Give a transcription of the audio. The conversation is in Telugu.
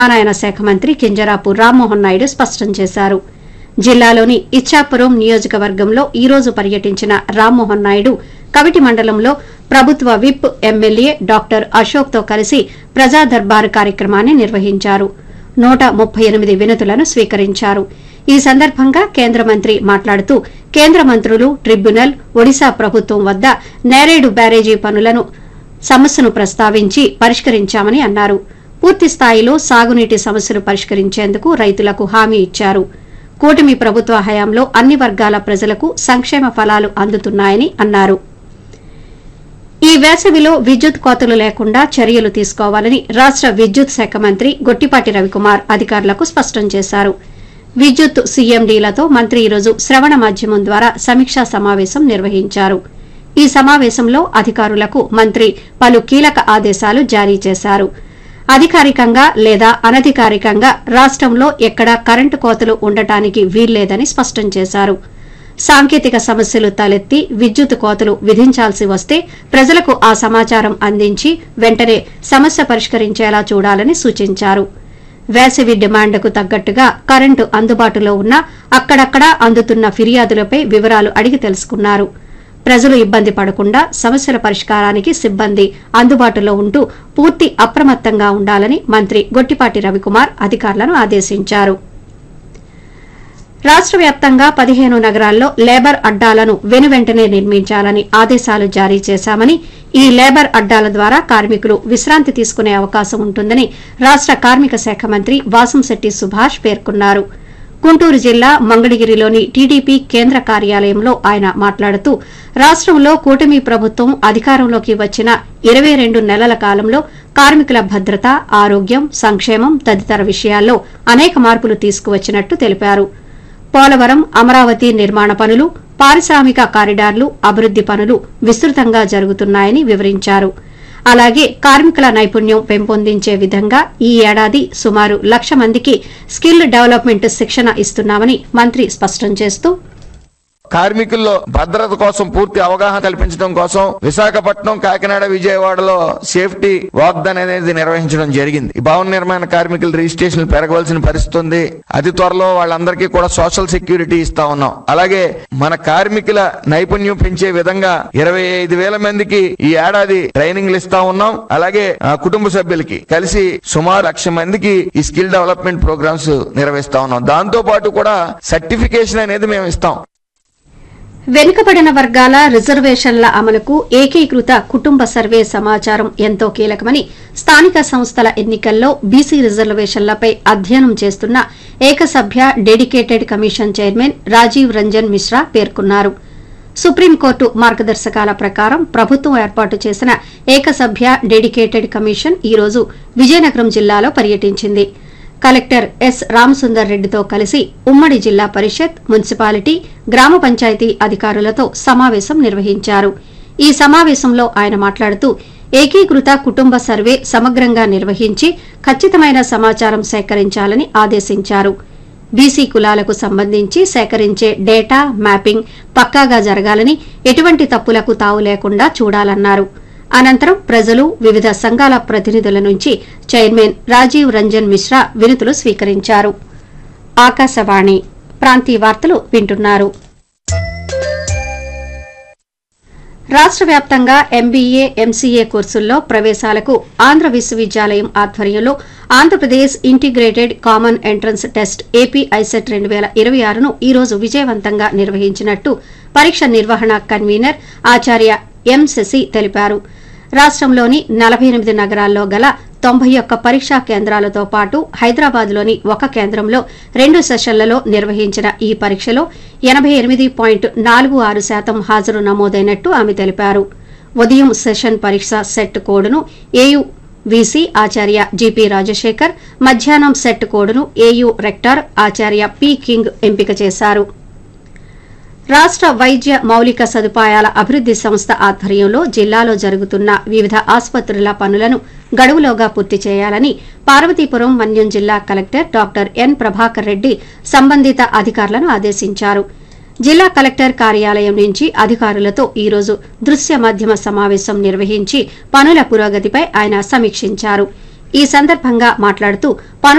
నారాయణ శాఖ మంత్రి కింజరాపు రామ్మోహన్ నాయుడు స్పష్టం చేశారు జిల్లాలోని ఇచ్చాపురం నియోజకవర్గంలో ఈ రోజు పర్యటించిన రామ్మోహన్ నాయుడు కవిటి మండలంలో ప్రభుత్వ విప్ ఎమ్మెల్యే డాక్టర్ అశోక్తో కలిసి ప్రజా దర్బార్ కార్యక్రమాన్ని నిర్వహించారు నూట ముప్పై ఎనిమిది వినతులను స్వీకరించారు ఈ సందర్భంగా కేంద్ర మంత్రి మాట్లాడుతూ కేంద్ర మంత్రులు ట్రిబ్యునల్ ఒడిశా ప్రభుత్వం వద్ద నేరేడు బ్యారేజీ పనులను సమస్యను ప్రస్తావించి పరిష్కరించామని అన్నారు పూర్తి స్థాయిలో సాగునీటి సమస్యను పరిష్కరించేందుకు రైతులకు హామీ ఇచ్చారు కూటమి ప్రభుత్వ హయాంలో అన్ని వర్గాల ప్రజలకు సంక్షేమ ఫలాలు అందుతున్నాయని అన్నారు ఈ వేసవిలో విద్యుత్ కోతలు లేకుండా చర్యలు తీసుకోవాలని రాష్ట విద్యుత్ శాఖ మంత్రి గొట్టిపాటి రవికుమార్ అధికారులకు స్పష్టం చేశారు విద్యుత్ సీఎండీలతో మంత్రి ఈరోజు శ్రవణ మాధ్యమం ద్వారా సమీక్షా సమావేశం నిర్వహించారు ఈ సమావేశంలో అధికారులకు మంత్రి పలు కీలక ఆదేశాలు జారీ చేశారు అధికారికంగా లేదా అనధికారికంగా రాష్టంలో ఎక్కడా కరెంటు కోతలు ఉండటానికి వీల్లేదని స్పష్టం చేశారు సాంకేతిక సమస్యలు తలెత్తి విద్యుత్ కోతలు విధించాల్సి వస్తే ప్రజలకు ఆ సమాచారం అందించి వెంటనే సమస్య పరిష్కరించేలా చూడాలని సూచించారు వేసవి డిమాండ్కు తగ్గట్టుగా కరెంటు అందుబాటులో ఉన్న అక్కడక్కడా అందుతున్న ఫిర్యాదులపై వివరాలు అడిగి తెలుసుకున్నారు ప్రజలు ఇబ్బంది పడకుండా సమస్యల పరిష్కారానికి సిబ్బంది అందుబాటులో ఉంటూ పూర్తి అప్రమత్తంగా ఉండాలని మంత్రి గొట్టిపాటి రవికుమార్ అధికారులను ఆదేశించారు రాష్ట వ్యాప్తంగా పదిహేను నగరాల్లో లేబర్ అడ్డాలను వెనువెంటనే నిర్మించాలని ఆదేశాలు జారీ చేశామని ఈ లేబర్ అడ్డాల ద్వారా కార్మికులు విశ్రాంతి తీసుకునే అవకాశం ఉంటుందని రాష్ట కార్మిక శాఖ మంత్రి వాసంశెట్టి సుభాష్ పేర్కొన్నారు గుంటూరు జిల్లా మంగళగిరిలోని టీడీపీ కేంద్ర కార్యాలయంలో ఆయన మాట్లాడుతూ రాష్టంలో కూటమి ప్రభుత్వం అధికారంలోకి వచ్చిన ఇరవై రెండు నెలల కాలంలో కార్మికుల భద్రత ఆరోగ్యం సంక్షేమం తదితర విషయాల్లో అనేక మార్పులు తీసుకువచ్చినట్టు తెలిపారు పోలవరం అమరావతి నిర్మాణ పనులు పారిశ్రామిక కారిడార్లు అభివృద్ది పనులు విస్తృతంగా జరుగుతున్నాయని వివరించారు అలాగే కార్మికుల నైపుణ్యం పెంపొందించే విధంగా ఈ ఏడాది సుమారు లక్ష మందికి స్కిల్ డెవలప్మెంట్ శిక్షణ ఇస్తున్నామని మంత్రి స్పష్టం చేస్తూ కార్మికుల్లో భద్రత కోసం పూర్తి అవగాహన కల్పించడం కోసం విశాఖపట్నం కాకినాడ విజయవాడలో సేఫ్టీ వాగ్దాన్ అనేది నిర్వహించడం జరిగింది ఈ భవన నిర్మాణ కార్మికుల రిజిస్ట్రేషన్ పెరగవలసిన పరిస్థితి ఉంది అతి త్వరలో వాళ్ళందరికీ కూడా సోషల్ సెక్యూరిటీ ఇస్తా ఉన్నాం అలాగే మన కార్మికుల నైపుణ్యం పెంచే విధంగా ఇరవై ఐదు వేల మందికి ఈ ఏడాది ట్రైనింగ్లు ఇస్తా ఉన్నాం అలాగే ఆ, కుటుంబ సభ్యులకి కలిసి సుమారు లక్ష మందికి ఈ స్కిల్ డెవలప్మెంట్ ప్రోగ్రామ్స్ నిర్వహిస్తా ఉన్నాం దాంతో పాటు కూడా సర్టిఫికేషన్ అనేది మేము ఇస్తాం వెనుకబడిన వర్గాల రిజర్వేషన్ల అమలుకు ఏకీకృత కుటుంబ సర్వే సమాచారం ఎంతో కీలకమని స్థానిక సంస్థల ఎన్నికల్లో బీసీ రిజర్వేషన్లపై అధ్యయనం చేస్తున్న ఏకసభ్య dedicated commission chairman Rajiv Ranjan Mishra పేర్కొన్నారు సుప్రీంకోర్టు మార్గదర్శకాల ప్రకారం ప్రభుత్వం ఏర్పాటు చేసిన ఏకసభ్య డెడికేటెడ్ కమిషన్ ఈ రోజు విజయనగరం జిల్లాలో పర్యటించింది కలెక్టర్ ఎస్ రామసుందర్ రెడ్డితో కలిసి ఉమ్మడి జిల్లా పరిషత్ మున్సిపాలిటీ గ్రామ పంచాయతీ అధికారులతో సమావేశం నిర్వహించారు ఈ సమావేశంలో ఆయన మాట్లాడుతూ ఏకీకృత కుటుంబ సర్వే సమగ్రంగా నిర్వహించి ఖచ్చితమైన సమాచారం సేకరించాలని ఆదేశించారు బీసీ కులాలకు సంబంధించి సేకరించే డేటా మ్యాపింగ్ పక్కాగా జరగాలని ఎటువంటి తప్పులకు తావు లేకుండా చూడాలన్నారు అనంతరం ప్రజలు వివిధ సంఘాల ప్రతినిధుల నుంచి చైర్మన్ రాజీవ్ రంజన్ మిశ్రా వినతులు స్వీకరించారు ఆకాశవాణి ప్రాంతీయ వార్తలు వింటున్నారు రాష్ట్ర వ్యాప్తంగా ఎంబీఏ ఎంసీఏ కోర్సుల్లో ప్రవేశాలకు ఆంధ్ర విశ్వవిద్యాలయం ఆధ్వర్యంలో Andhra Pradesh integrated common entrance test AP ICET రెండు వేల ఇరవై ఆరును ఈ రోజు విజయవంతంగా నిర్వహించినట్టు పరీక్ష నిర్వహణ కన్వీనర్ ఆచార్య ఎం శశి తెలిపారు రాష్ట్రంలోని నలభై ఎనిమిది నగరాల్లో గల తొంభై ఒక్క పరీక్షా కేంద్రాలతో పాటు హైదరాబాద్లోని ఒక కేంద్రంలో రెండు సెషన్లలో నిర్వహించిన ఈ పరీక్షలో ఎనబై ఎనిమిది పాయింట్ నాలుగు ఆరు శాతం హాజరు నమోదైనట్టు ఆమె తెలిపారు ఉదయం సెషన్ పరీక్ష సెట్ కోడ్ను ఏయు వీసీ ఆచార్య జీపీ రాజశేఖర్ మధ్యాహ్నం సెట్ కోడ్ను ఏయు రెక్టార్ ఆచార్య పి కింగ్ ఎంపిక చేశారు రాష్ట్ర వైద్య మౌలిక సదుపాయాల అభివృద్ది సంస్థ ఆధ్వర్యంలో జిల్లాలో జరుగుతున్న వివిధ ఆసుపత్రుల పనులను గడువులోగా పూర్తి చేయాలని పార్వతీపురం మన్యం జిల్లా collector doctor N Prabhakar Reddy సంబంధిత అధికారులను ఆదేశించారు జిల్లా కలెక్టర్ కార్యాలయం నుంచి అధికారులతో ఈ రోజు దృశ్య మాధ్యమ సమావేశం నిర్వహించి పనుల పురోగతిపై ఆయన సమీక్షించారు ఈ సందర్భంగా మాట్లాడుతూ పనులు